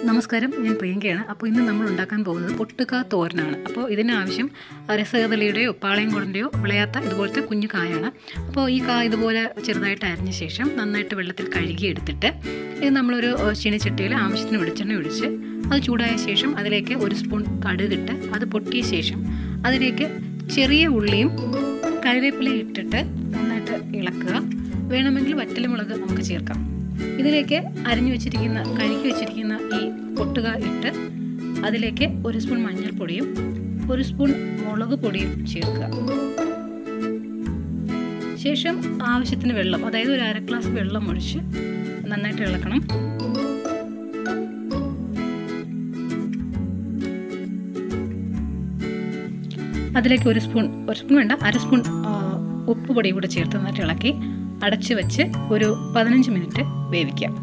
നമസ്കാരം ഞാൻ പ്രിയങ്കയാണ് അപ്പോൾ ഇന്ന് നമ്മൾ ഉണ്ടാക്കാൻ പോകുന്നത് പൊട്ടുക തോരനാണ് അപ്പോൾ ഇതിനാവശ്യം രസകദളിയുടെയോ പാളയംകുടൻ്റെയോ വിളയാത്ത ഇതുപോലത്തെ കുഞ്ഞു കായാണ് അപ്പോൾ ഈ കായ ഇതുപോലെ ചെറുതായിട്ട് അരിഞ്ഞ ശേഷം നന്നായിട്ട് വെള്ളത്തിൽ കഴുകി എടുത്തിട്ട് ഇത് നമ്മളൊരു ഏഹ്, ചീനച്ചട്ടിയിൽ ആവശ്യത്തിന് വെളിച്ചെണ്ണ ഒഴിച്ച് അത് ചൂടായ ശേഷം അതിലേക്ക് ഒരു സ്പൂൺ കടുകിട്ട് അത് പൊട്ടിയ ശേഷം അതിലേക്ക് ചെറിയ ഉള്ളിയും കറിവേപ്പിലയും ഇട്ടിട്ട് നന്നായിട്ട് ഇളക്കുക വേണമെങ്കിൽ വറ്റൽമുളക് നമുക്ക് ചേർക്കാം ഇതിലേക്ക് അരിഞ്ഞു വെച്ചിരിക്കുന്ന കഴുകി വെച്ചിരിക്കുന്ന ഈ പൊട്ടുക ഇട്ട് അതിലേക്ക് ഒരു സ്പൂൺ മഞ്ഞൾപ്പൊടിയും ഒരു സ്പൂൺ മുളക് പൊടിയും ചേർക്കുക ശേഷം ആവശ്യത്തിന് വെള്ളം അതായത് ഒരു അര ഗ്ലാസ് വെള്ളം ഒഴിച്ച് നന്നായിട്ട് ഇളക്കണം അതിലേക്ക് ഒരു സ്പൂൺ ഒരു സ്പൂൺ വേണ്ട അര സ്പൂൺ ആ, ഉപ്പ് പൊടി കൂടെ ചേർത്ത് നന്നായിട്ട് ഇളക്കി അടച്ച് വെച്ച് ഒരു പതിനഞ്ച് മിനിറ്റ് വേവിക്കാം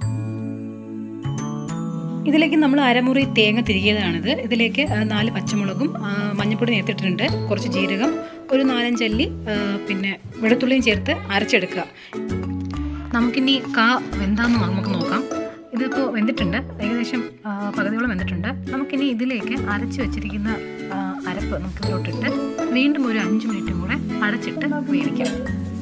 ഇതിലേക്ക് നമ്മൾ അരമുറി തേങ്ങ തിരികിയതാണിത് ഇതിലേക്ക് ആ, നാല് പച്ചമുളകും ആ, മഞ്ഞൾപ്പൊടി നേർത്തിട്ടിട്ടുണ്ട് കുറച്ച് ജീരകം ഒരു നാലഞ്ചല്ലി ആ, പിന്നെ വെളുത്തുള്ളിയും ചേർത്ത് അരച്ചെടുക്കുക നമുക്കിനി കാ വെന്താന്ന് നമുക്ക് നോക്കാം ഇതിപ്പോൾ വെന്തിട്ടുണ്ട് ഏകദേശം ആ, പകുതിയോളം വെന്തിട്ടുണ്ട് നമുക്കിനി ഇതിലേക്ക് അരച്ച് വെച്ചിരിക്കുന്ന ആ, അരപ്പ് നമുക്ക് ഇതിലോട്ടിട്ട് വീണ്ടും ഒരു അഞ്ച് മിനിറ്റും കൂടെ അടച്ചിട്ട് വേവിക്കാം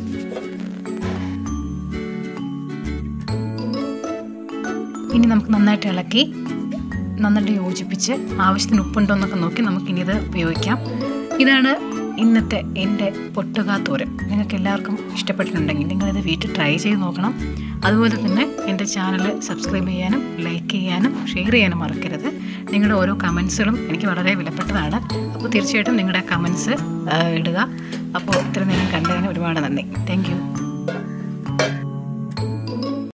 ഇനി നമുക്ക് നന്നായിട്ട് ഇളക്കി നന്നായിട്ട് യോജിപ്പിച്ച് ആവശ്യത്തിന് ഉപ്പുണ്ടോ എന്നൊക്കെ നോക്കി നമുക്കിനി ഇത് ഉപയോഗിക്കാം ഇതാണ് ഇന്നത്തെ എൻ്റെ പൊട്ടുക തോരൻ നിങ്ങൾക്ക് എല്ലാവർക്കും ഇഷ്ടപ്പെട്ടിട്ടുണ്ടെങ്കിൽ നിങ്ങളിത് വീട്ടിൽ ട്രൈ ചെയ്ത് നോക്കണം അതുപോലെ തന്നെ എൻ്റെ ചാനൽ സബ്സ്ക്രൈബ് ചെയ്യാനും ലൈക്ക് ചെയ്യാനും ഷെയർ ചെയ്യാനും മറക്കരുത് നിങ്ങളുടെ ഓരോ കമൻസുകളും എനിക്ക് വളരെ വിലപ്പെട്ടതാണ് അപ്പോൾ തീർച്ചയായിട്ടും നിങ്ങളുടെ കമൻസ് ഇടുക അപ്പോൾ ഇത്ര നേരം കണ്ടതിന് ഒരുപാട് നന്ദി താങ്ക്